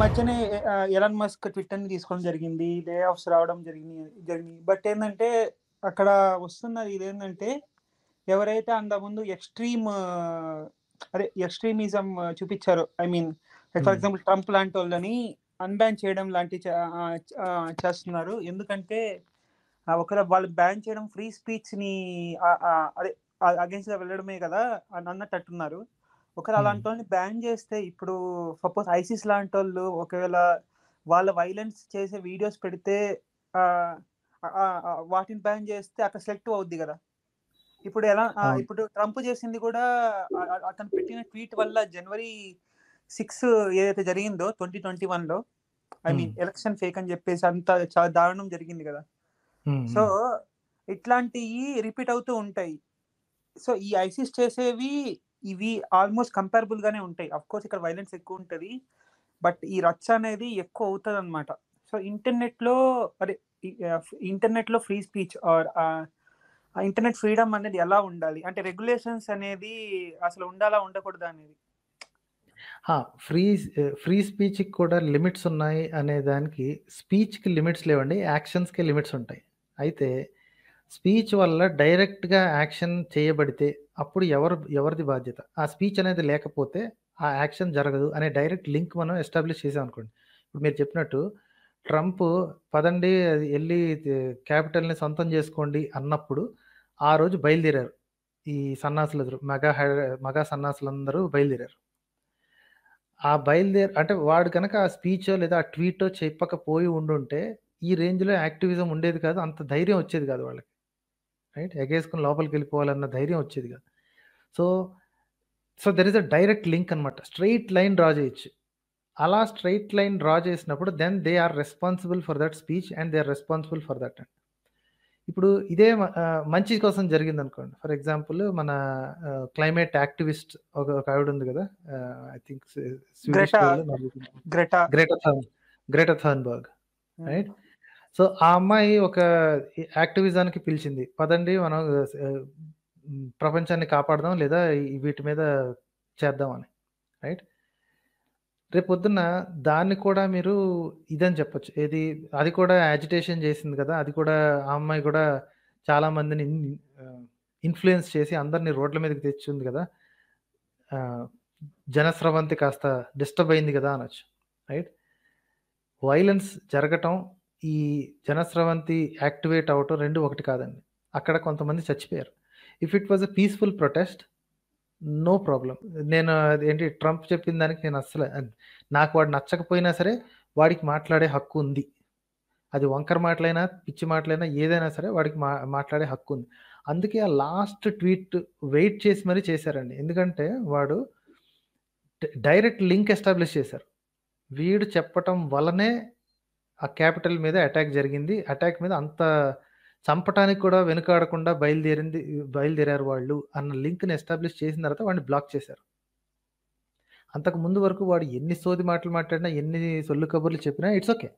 మధ్యనే ఆహ్, Elon Musk ట్విట్టర్‌ని తీసుకోవడం జరిగింది. లే ఆఫ్స్ రావడం జరిగినియి జరిగినియి. బట్ ఏందంటే అక్కడ వస్తున్నది ఇదేందంటే ఎవరైతే అంతకుముందు ఎక్స్‌ట్రీమ్ అదే ఎక్స్‌ట్రీమిజం చూపిచ్చారో I mean for hmm. Example Trump లాంటోళ్ళని అన్‌బ్యాన్ చేయడం లాంటివి చ ఆహ్, ఆహ్, చేస్తున్నారు. ఎందుకంటే ఆహ్, ఒకవేళ వాళ్ళు బ్యాన్ చేయడం ఫ్రీ స్పీచ్‌ని ఆహ్, ఆహ్, అదే అ అగెయిన్స్ట్‌గా వెళ్ళడమే కదా! అని అన్నట్టట్టున్నారు. ఒకవేళ హ్మ్. అలాంటోళ్ళని బ్యాన్ చేస్తే ఇప్పుడు సపోజ్ ఐసిస్ లాంటోళ్ళు ఒకవేళ వాళ్ళ వైలెన్స్ చేసే వీడియోస్ పెడితే ఆహ్, ఆహ్, ఆహ్, వాటిని బ్యాన్ చేస్తే అక్కడ సెలెక్టివ్ అవుద్ది గదా! ఇప్పుడు ఎలా ఆహ్, అవును. ఇప్పుడు ట్రంప్ చేసింది కూడా అ అ అతను పెట్టిన ట్వీట్ వల్ల జనవరి 6 ఏదైతే జరిగిందో 2021లో I hmm. Mean election fake అని చెప్పేసి అంత చాలా దారుణం జరిగింది గదా! హ్మ్. సో, హ్మ్. ఇట్లాంటియి రిపీట్ అవుతూ ఉంటాయి. సో, ఈ ఐసిస్ చేసేవి ఇవి ఆల్‌మోస్ట్ కంపారబుల్ గానే ఉంటాయి. ఆఫ్‌కోర్స్ ఇక్కడ వైలెన్స్ ఎక్కువుంటది. బట్ ఈ రచ్చ అనేది ఎక్కువ అవుతదనమాట. సో, ఇంటర్నెట్‌లో అదే ఈ ఆహ్, ఇంటర్నెట్‌లో ఫ్రీ స్పీచ్ ఆర్ ఆహ్, ఆ ఇంటర్నెట్ ఫ్రీడమ్ అనేది ఎలా ఉండాలి? అంటే రెగ్యులేషన్స్ అనేది అసలు ఉండాలా? ఉండకూడదా? అనేది. ఆ! ఫ్రీ ఆహ్, ఫ్రీ స్పీచ్‌కి కూడా లిమిట్స్ ఉన్నాయి అనే దానికి స్పీచ్‌కి లిమిట్స్ లేవండి. యాక్షన్స్‌కే లిమిట్స్ ఉంటాయి. అయితే స్పీచ్ వల్ల డైరెక్ట్‌గా యాక్షన్ చేయబడితే అప్పుడు ఎవరు ఎవరిది బాధ్యత? ఆ స్పీచ్ అనేది లేకపోతే ఆ యాక్షన్ జరగదు అనే డైరెక్ట్ లింక్ మనం ఎస్టాబ్లిష్ చేసామనుకోండి. ఇప్పుడు మీరు చెప్పినట్టు ట్రంప్ పదండి ఎళ్లి తే క్యాపిటల్‌ని సొంతం చేసుకోండి అన్నప్పుడు ఆ రోజు బయలుదేరారు. ఈ సన్నాసులెదురు మెగా హై మెగా సన్నాసులందరూ బయలుదేరారు. ఆ బయలుదేరి అంటే వాడు గనక ఆ స్పీచో లేదా ఆ ట్వీటో చెప్పకపోయి ఉండుంటే ఈ రేంజ్‌లో యాక్టివిజం ఉండేది కాదు. అంత ధైర్యం వచ్చేది కాదు వాళ్ళకి. రైట్? ఎగేసుకొని లోపలికెళ్ళిపోవాలన్న ధైర్యం వచ్చేది కాదు. So, so there is a direct link అనమాట. స్ట్రెయిట్ లైన్ డ్రా చేయొచ్చు. అలా స్ట్రెయిట్ లైన్ డ్రా చేసినప్పుడు then they are responsible for that speech and they are responsible for that. ఇప్పుడు ఇదే మ ఆహ్, మంచి కోసం జరిగిందనుకోండి. ఫర్ ఎగ్జాంపుల్ మన ఆహ్, క్లైమేట్ యాక్టివిస్ట్ ఒక ఒక ఆవిడ ఉంది కదా! ఆహ్, ఐ థింక్ స్వీ Swedish Greta girl Norwegian Greta. Greta Thurn Greta Thunberg hmm. Right? So, ఆ అమ్మాయి ఒక యాక్టివిజానికి పిలిచింది. పదండి మనం ఆహ్, హ్మ్, ప్రపంచాన్ని కాపాడదాం లేదా ఈ వీటి మీద చేద్దాం అని. రైట్? రేపొద్దున్న దాన్ని కూడా మీరు ఇదని చెప్పొచ్చు. ఏది అది కూడా యాజిటేషన్ చేసింది కదా! అది కూడా ఆ అమ్మాయి కూడా చాలా మందిని ఇన్ ఆహ్, ఇన్‌ఫ్లూయెన్స్ చేసి అందరిని రోడ్ల మీదకి తెచ్చింది కదా! ఆహ్, జనస్రవంతి కాస్త డిస్టర్బ్ అయింది కదా! అనొచ్చు. రైట్? వయలెన్స్ జరగటం, ఈ జనస్రవంతి యాక్టివేట్ అవ్వటం 2 ఒకటి కాదండి. అక్కడ కొంతమంది చచ్చిపోయారు. If it was a peaceful protest no problem. నేను అదేంటి ట్రంప్ చెప్పిన దానికి నేను అస్సలు నాకు వాడు నచ్చకపోయినా సరే వాడికి మాట్లాడే హక్కు ఉంది. అది వంకర మాటలైనా, పిచ్చి మాటలైనా ఏదైనా సరే వాడికి మా మాట్లాడే హక్కు ఉంది. అందుకే ఆ లాస్ట్ ట్వీట్ వెయిట్ చేసి మరీ చేశారండి. ఎందుకంటే వాడు డ డైరెక్ట్ లింక్ ఎస్టాబ్లిష్ చేశారు. వీడు చెప్పటం వల్లనే ఆ క్యాపిటల్ మీద అటాక్ జరిగింది. అటాక్ మీద అంత చంపటానికి కూడా వెనుకాడకుండా బయలుదేరింది బయలుదేరారు వాళ్ళు అన్న లింక్‌ని ఎస్టాబ్లిష్ చేసిన తర్వాత వాడిని బ్లాక్ చేశారు. అంతకు ముందు వరకు వాడు ఎన్ని సోది మాటలు మాట్లాడినా, ఎన్ని సొల్లు కబుర్లు చెప్పినా it's okay.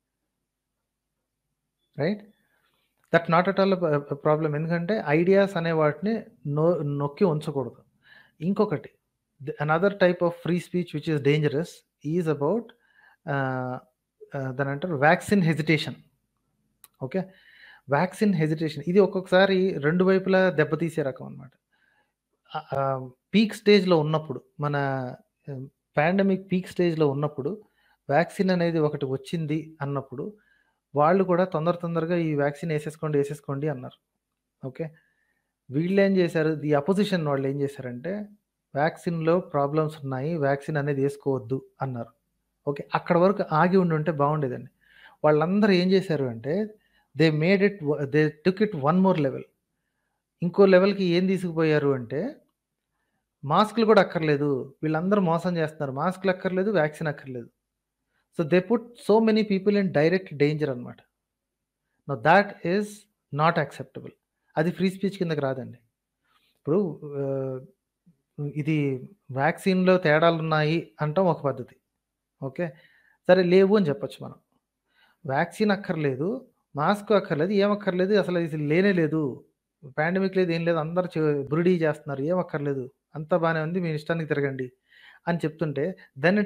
Right? That not at all ప ప్రాబ్లమ్. ఎందుకంటే ఐడియాస్ అనే వాటిని నొ నొక్కి ఉంచకూడదు. ఇంకొకటి the another type of free speech which is dangerous is about ah, ah, దాన్నంటారు vaccine hesitation. Okay. Vaccine hesitation ఇది ఒక్కొక్కసారి 2 వైపులా దెబ్బతీసే రకం అన్నమాట. ఆహ్, ఆహ్, పీక్ స్టేజ్‌లో ఉన్నప్పుడు మన ఆహ్, పాండమిక్ పీక్ స్టేజ్‌లో ఉన్నప్పుడు వ్యాక్సిన్ అనేది ఒకటి వచ్చింది అన్నప్పుడు వాళ్ళు కూడా తొందర తొందరగా ఈ వ్యాక్సిన్ ఏసేసుకోండి, ఏసేసుకోండి అన్నారు. ఓకే. వీళ్ళేం చేశారు? ది అపోజిషన్ వాళ్ళేం చేశారంటే వ్యాక్సిన్‌లో ప్రాబ్లమ్స్ ఉన్నాయి. వ్యాక్సిన్ అనేది ఏసుకోవద్దు అన్నారు. ఓకే. అక్కడి వరకు ఆగి ఉండుంటే బాగుండేదండి. వాళ్ళందరూ ఏం చేశారు అంటే దే మేడ్ ఇట్ వ they took it one more level. ఇంకో లెవెల్‌కి ఏం తీసుకుపోయారు అంటే మాస్కులు కూడా అక్కర్లేదు. వీళ్ళందరూ మోసం చేస్తున్నారు. మాస్కులు అక్కర్లేదు, వ్యాక్సిన్ అక్కర్లేదు. So they put so many people in direct danger అన్నమాట. Now that is not acceptable. అది ఫ్రీ స్పీచ్ కిందకి రాదండి. ఇప్పుడు ఆహ్, ఇది వ్యాక్సిన్‌లో తేడాలున్నాయి అనటం ఒక పద్ధతి. ఓకే. సరే లేవు అని చెప్పొచ్చు మనం. వ్యాక్సిన్ అక్కర్లేదు, మాస్క్ అక్కర్లేదు, ఏం అక్కర్లేదు అసలు ఇది లేనే లేదు. పాండమిక్ లేదు, ఏం లేదు. అందరూ చ బురిడీ చేస్తున్నారు. ఏం అక్కర్లేదు. అంతా బానే ఉంది. మీ ఇష్టానికి తిరగండి అని చెప్తుంటే then it is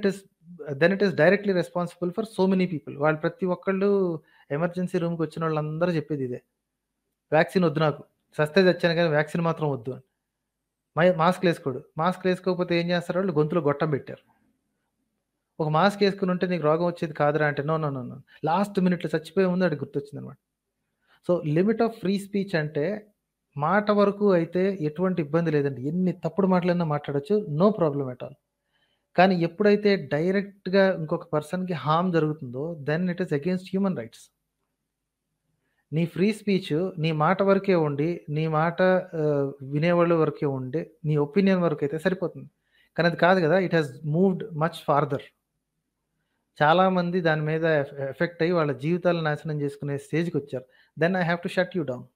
then it is directly responsible for so many people. వాళ్ళు ప్రతి ఒక్కళ్ళు ఎమర్జెన్సీ రూమ్‌కి వచ్చినోళ్ళందరూ చెప్పేది ఇదే. వ్యాక్సిన్ వద్దు నాకు. సస్తే చచ్చాను గానీ వ్యాక్సిన్ మాత్రం వద్దు అని. మై మాస్క్‌లేసుకోడు. మాస్క్‌లేసుకోకపోతే ఏం చేస్తారు వాళ్ళు గొంతులో గొట్టం పెట్టారు. ఒక మాస్క్ ఏసుకొని ఉంటే నీకు రోగం వచ్చేది కాదురా అంటే no, no, no, no. Last మినిట్‌లో చచ్చిపోయే ముందు ఆడికి గుర్తొచ్చిందనమాట. So, limit of free speech అంటే మాట వరకు అయితే ఎటువంటి ఇబ్బంది లేదండి. ఎన్ని తప్పుడు మాటలైనా మాట్లాడొచ్చు. No problem at all. కానీ ఎప్పుడైతే డైరెక్ట్‌గా ఇంకొక పర్సన్‌కి హార్మ్ జరుగుతుందో then it is against human rights. నీ ఫ్రీ స్పీచ్ నీ మాట వరకే ఉండి, నీ మాట ఆహ్, వినేవాళ్ళ వరకే ఉండి, నీ ఒపీనియన్ వరకైతే సరిపోతుంది. కానీ అది కాదు గదా! It has moved much farther. చాలామంది దాని మీద ఎఫ్ ఎఫెక్ట్ అయ్యి వాళ్ళ జీవితాలను నాశనం చేసుకునే స్టేజ్‌కొచ్చారు. Then I have to shut you down.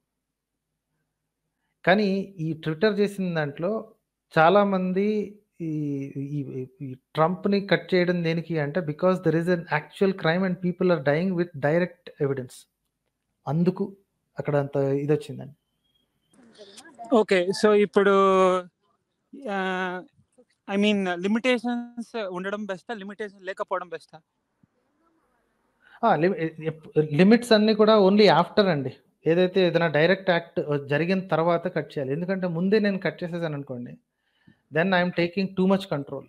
కానీ ఈ ట్విట్టర్ చేసిన దాంట్లో చాలామంది ఈ ఈ ఈ ట్రంప్‌ని కట్ చేయడం దేనికి అంటే because there is an actual crime and people are dying with direct evidence. అందుకు అక్కడ అంత ఇదొచ్చిందండి. ఓకే. సో, ఇప్పుడు ఆహ్, ఐ మీన్ లిమిటేషన్స్ ఉండడం బెస్టా? లిమిటేషన్ లేకపోవడం బెస్టా? ఆ! లిమి ఎప్ లిమిట్స్ అన్నీ కూడా ఓన్లీ ఆఫ్టర్ అండి. ఏదైతే ఏదైనా డైరెక్ట్ యాక్ట్ జరిగిన తర్వాత కట్ చేయాలి. ఎందుకంటే ముందే నేను కట్ చేసేసాననుకోండి. Then I am taking too much control.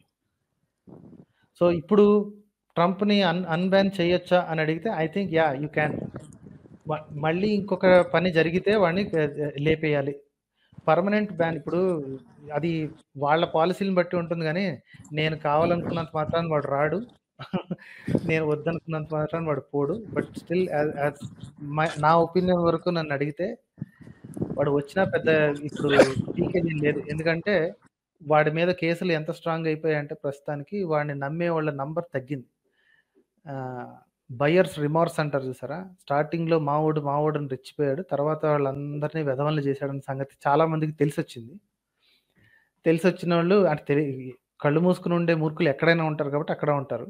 So, ఇప్పుడు ట్రంప్‌ని అన్ అన్‌బ్యాన్ చేయొచ్చా అని అడిగితే I think yeah! You can. మ మళ్ళీ ఇంకొక పని జరిగితే వాడిని ఆహ్, లేపేయాలి. పర్మనెంట్ బ్యాన్ ఇప్పుడు అది వాళ్ళ పాలిసీ‌లని బట్టి ఉంటుంది గానీ, నేను కావాలనుకున్నంత మాత్రాన వాడు రాడు. నేను వద్దనుకున్నంత మాత్రాన వాడు పోడు. But still as as my నా ఒపీనియన్ వరకు నన్నడిగితే వాడు వచ్చినా పెద్ద ఇప్పుడు పీకేదేం లేదు. ఎందుకంటే వాడి మీద కేసులు ఎంత స్ట్రాంగ్ అయిపోయాయంటే ప్రస్తుతానికి వాడిని నమ్మేవాళ్ళ నంబర్ తగ్గింది. ఆహ్, బయర్స్ రిమార్స్ అంటారు చూసారా? స్టార్టింగ్‌లో మావోడు, మావోడు అని రెచ్చిపోయాడు. తర్వాత వాళ్ళందరిని వెధవల్ని చేశాడన్న సంగతి చాలా మందికి తెలిసొచ్చింది. తెలిసొచ్చినోళ్ళు అంటే తెలి కళ్ళు మూసుకొని ఉండే మూర్ఖులు ఎక్కడైనా ఉంటారు కాబట్టి అక్కడ ఉంటారు.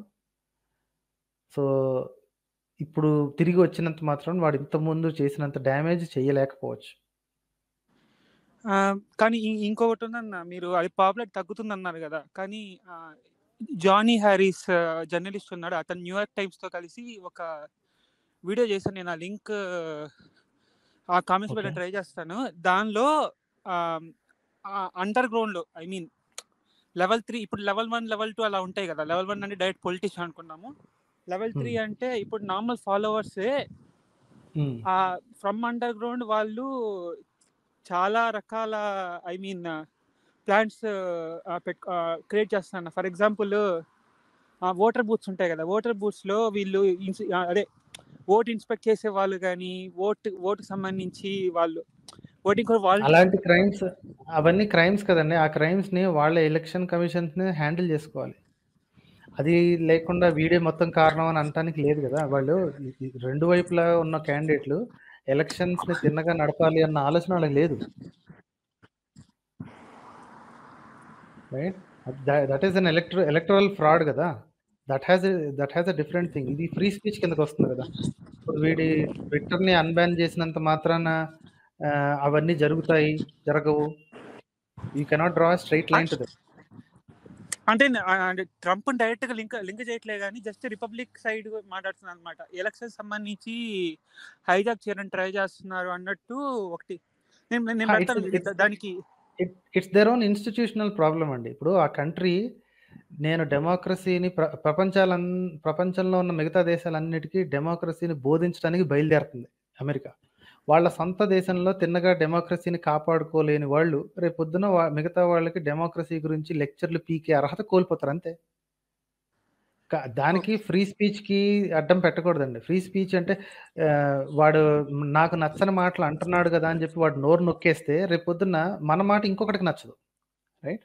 సో, ఇప్పుడు తిరిగి వచ్చినంత మాత్రాన వాడు ఇంతకుముందు చేసినంత డ్యామేజ్ చేయలేకపోవచ్చు. ఆహ్, కానీ ఇ ఇంకొకటుందన్న మీరు అది పాపులారిటీ తగ్గుతుందన్నారు గదా! కానీ ఆహ్, జానీ హారిస్ జర్నలిస్ట్ ఉన్నాడు. అతను న్యూయార్క్ టైమ్స్‌తో కలిసి ఒక వీడియో చేశాను. నేను ఆ లింక్ ఆ కామెంట్స్ ఓకే. పెట్టడానికి ట్రై చేస్తాను. దానిలో ఆహ్, ఆహ్, అండర్ గ్రౌండ్‌లో ఐ మీన్ లెవెల్ 3 ఇప్పుడు లెవెల్ 1, లెవెల్ 2 అలా ఉంటాయి గదా! లెవెల్ 1 అంటే డైరెక్ట్ పొలిటీషియన్ అనుకున్నాము. లెవెల్ 3 హ్మ్. అంటే ఇప్పుడు నార్మల్ ఫాలోవర్సే హ్మ్. ఆహ్, ఫ్రమ్ అండర్ గ్రౌండ్ వాళ్ళు చాలా రకాల ఐ మీన్ ప్లాన్స్ ఆహ్, పెట్ ఆహ్, క్రియేట్ చేస్తున్నారు. For example ah, voter booths ఉంటాయి గదా! ఓటర్ బూత్స్‌లో వీళ్ళు ఇన్స్ ఆహ్, అదే ఓట్ ఇన్స్‌పెక్ట్ చేసే వాళ్ళు గాని, ఓట్ ఓట్‌కి సంబంధించి వాళ్ళు ఓటింగ్ కూడా వాళ్ళు అలాంటి క్రైమ్స్ అవన్నీ క్రైమ్స్ కదండీ! ఆ క్రైమ్స్‌ని వాళ్ళ ఎలక్షన్ కమిషన్స్‌నే హ్యాండిల్ చేసుకోవాలి. అది లేకుండా వీడే మొత్తం కారణం అని అనటానికి లేదు గదా! వాళ్ళు ఈ ఈ రెండు వైపులా ఉన్న క్యాండిడేట్‌లు ఎలక్షన్స్‌ని తిన్నగా నడపాలి అన్న ఆలోచన వాళ్ళకి లేదు. Right? The that is an ఎలక్ట్ర ఎలక్టరల్ ఫ్రాడ్ గదా! That has a that has a different thing. ఇది ఫ్రీ స్పీచ్ కిందకొస్తుంది గదా! ఇప్పుడు వీడి ట్విట్టర్‌ని అన్‌బ్యాన్ చేసినంత మాత్రాన ఆహ్, అవన్నీ జరుగుతాయి, జరగవు. You cannot draw a straight line to that. అంటే ఆహ్, అంటే ట్రంప్‌ని డైరెక్ట్‌గా లింక్ లింక్ చేయట్లే గానీ జస్ట్ రిపబ్లిక్ సైడ్ మాట్లాడుతున్నానన్నమాట. ఎలక్షన్స్ సంబంధించి హైజాక్ చేయడానికి ట్రై చేస్తున్నారు అన్నట్టు ఒకటి నేను నేను ఆ! పెడతాను ఇట్స్ ఇట్స్ ద దానికి it it's their own institutional problem అండి. ఇప్పుడు ఆ కంట్రీ నేను డెమోక్రసీని ప్ర ప్రపంచాలన్ ప్రపంచంలో ఉన్న మిగతా దేశాలన్నిటికి డెమోక్రసీని బోధించడానికి బయలుదేరుతుంది అమెరికా. వాళ్ళ సొంత దేశంలో తిన్నగా డెమోక్రసీని కాపాడుకోలేని వాళ్ళు రేపొద్దున వా మిగతా వాళ్ళకి డెమోక్రసీ గురించి లెక్చర్‌లు పీకే అర్హత కోల్పోతారు అంతే. క దానికి ఓకే. ఫ్రీ స్పీచ్‌కి అడ్డం పెట్టకూడదండి. ఫ్రీ స్పీచ్ అంటే ఆహ్, వాడు నాకు నచ్చని మాటలు అంటున్నాడు గదా! అని చెప్పి వాడు నోరు నొక్కేస్తే రేపొద్దున్న మన మాట ఇంకొకడికి నచ్చదు. Right?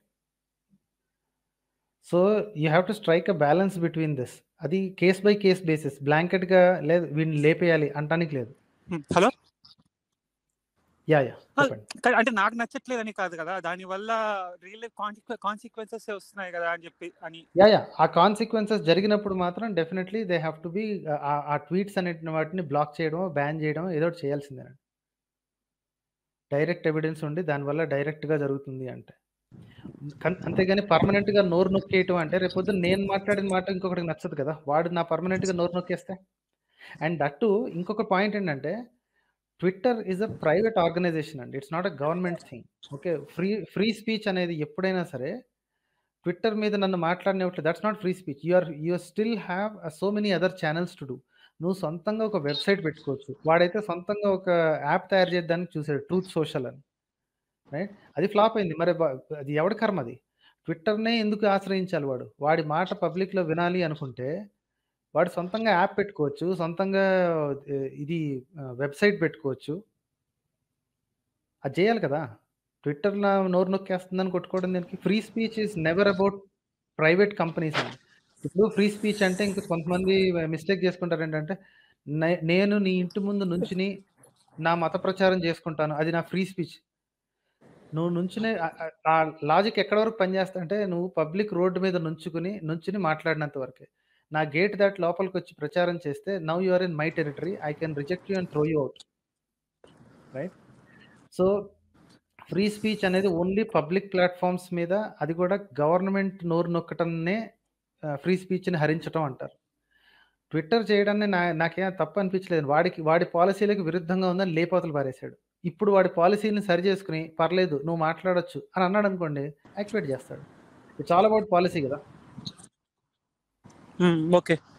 So, you have to strike a balance between this. అది కేస్ బై కేస్ బేసిస్. బ్లాంకెట్‌గా లేదు వీడిని లేపేయాలి అనటానికి లేదు. హ్మ్. హలో? యాహ్! యాహ్! ఆ! చెప్పండి. కానీ అంటే నాకు నచ్చట్లేదని కాదు గదా! దానివల్ల రియల్ లైఫ్ కాన్సిక్వె కాన్సిక్వెన్సెస్ వస్తున్నాయి గదా! అని చెప్పి అని. యాహ్! యాహ్! ఆ కాన్సిక్వెన్సెస్ జరిగినప్పుడు మాత్రం డెఫినైట్‌లీ they have to be ah, ఆ ట్వీట్స్ అనేటిన వాటిని బ్లాక్ చేయడమో, బ్యాన్ చేయడమో ఏదో ఒకటి చేయాల్సిందేనండి. డైరెక్ట్ ఎవిడెన్స్ ఉండి దానివల్ల డైరెక్ట్‌గా జరుగుతుంది అంటే. కన్ అంతేగాని పర్మనెంట్‌గా నోరు నొక్కేయటం అంటే రేపొద్దున నేను మాట్లాడిన మాట ఇంకొకడికి నచ్చదు కదా! వాడు నా పర్మనెంట్‌గా నోరు నొక్కేస్తే? అండ్ దట్ టూ ఇంకొక పాయింట్ ఏంటంటే Twitter is a private organisation అండి. It's not a government thing. Okay. Free free speech అనేది ఎప్పుడైనా సరే ట్విట్టర్ మీద నన్ను మాట్లాడనివ్వట్లేదు. That's not free speech. You are you still have so many other channels to do. నువ్వు సొంతంగా ఒక వెబ్‌సైట్ పెట్టుకోవచ్చు. వాడైతే సొంతంగా ఒక యాప్ తయారు చేయడానికి చూసాడు. ట్రూత్ సోషల్ అని. రైట్? అది ఫ్లాప్ అయింది. మరి బ అది ఎవడి కర్మ అది? ట్విట్టర్‌నే ఎందుకు ఆశ్రయించాలి వాడు? వాడి మాట పబ్లిక్‌లో వినాలి అనుకుంటే వాడు సొంతంగా యాప్ పెట్టుకోవచ్చు. సొంతంగా ఆహ్, ఇది ఆహ్, వెబ్‌సైట్ పెట్టుకోవచ్చు. అది చేయాలి కదా! ట్విట్టర్ నా నోరు నొక్కేస్తుందని కొట్టుకోవడం దేనికి? Free speech is never about private companies అండి. ఇప్పుడు ఫ్రీ స్పీచ్ అంటే ఇంక కొంతమంది మిస్టేక్ చేసుకుంటారు ఏంటంటే నే నేను నీ ఇంటి ముందు నుంచుని నా మత ప్రచారం చేసుకుంటాను. అది నా ఫ్రీ స్పీచ్. నువ్వు నుంచునే ఆహ్, ఆహ్, ఆ లాజిక్ ఎక్కడి వరకు పనిచేస్తదంటే నువ్వు పబ్లిక్ రోడ్ మీద నుంచుకొని నుంచుని మాట్లాడినంత వరకే. నా గేట్ దాటి లోపలికొచ్చి ప్రచారం చేస్తే now you are in my territory. I can reject you and throw you out. Right? So free speech అనేది ఓన్లీ పబ్లిక్ ప్లాట్‌ఫార్మ్స్ మీద అది కూడా గవర్నమెంట్ నోరు నొక్కటంనే ఆహ్, ఫ్రీ స్పీచ్‌ని హరించటం అంటారు. ట్విట్టర్ చేయడాన్ని నా నాకేం తప్పు అనిపించలేదు. వాడికి వాడి పాలిసీలకు విరుద్ధంగా ఉందని లేపోతల పారేసాడు. ఇప్పుడు వాడి పాలిసీని సరి చేసుకొని పర్లేదు నువ్వు మాట్లాడొచ్చు అని అన్నాడనుకోండి యాక్టివేట్ చేస్తాడు. ఇట్స్ ఆల్ అబౌట్ పాలిసీ కదా! హ్మ్. ఓకే.